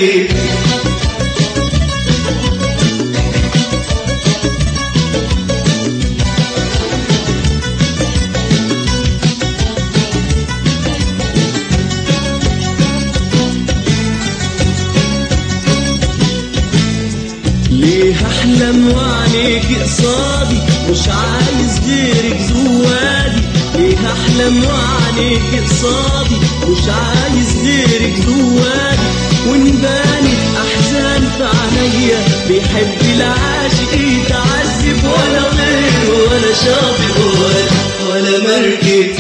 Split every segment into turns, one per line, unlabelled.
مركب
ليه احلم وعينيك قصادي مش عايز غيرك زوادي ليه احلم وعينيك قصادي مش عايز غيرك زوادي وان بانت احزان في عينيا بيحب العاشق يتعذب ولا غيره ولا شاطئ ولا
ولا مركب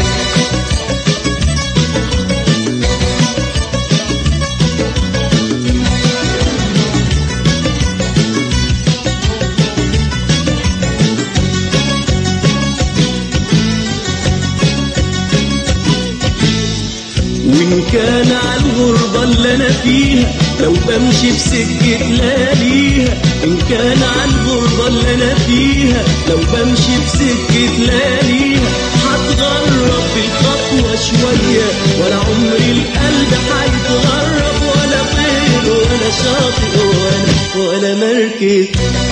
وإن كان على الغربة اللي أنا فيها لو بمشي في سكة لياليها إن كان على الغربة اللي أنا فيها لو بمشي في سكة لياليها هتغرب بالخطوة شوية ولا عمري القلب هيتغرب ولا طير ولا شاطئ ولا ولا مركب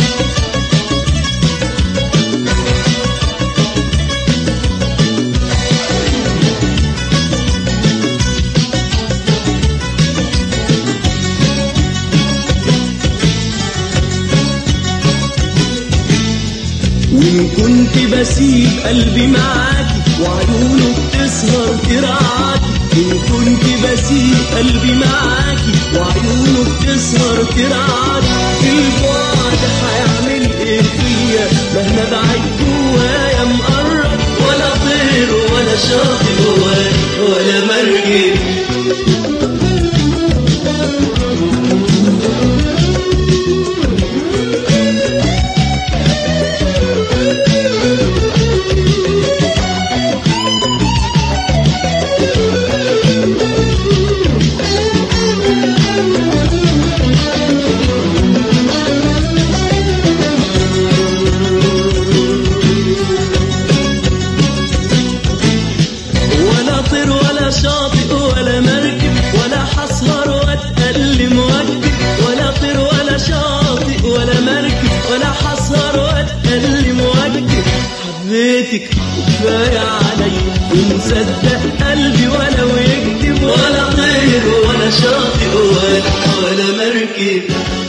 وإن كنت بسيب قلبي معاكي وعيونه بتسهر ترعاكي إن كنت بسيب قلبي معاكي وعيونه بتسهر ترعاكي البعد هيعمل إيه فيا مهما بعد جوايا مقرب ولا طير ولا شاطئ ولا
ولا مركب
ولا طير ولا شاطئ ولا مركب ولا حسهر واتألم واكتب ولا طير ولا شاطئ ولا مركب ولا حسهر واتألم واكتب حبيتك وكفاية علي ومصدق قلبي ولو يكتب
ولا طير ولا شاطئ ولا ولا مركب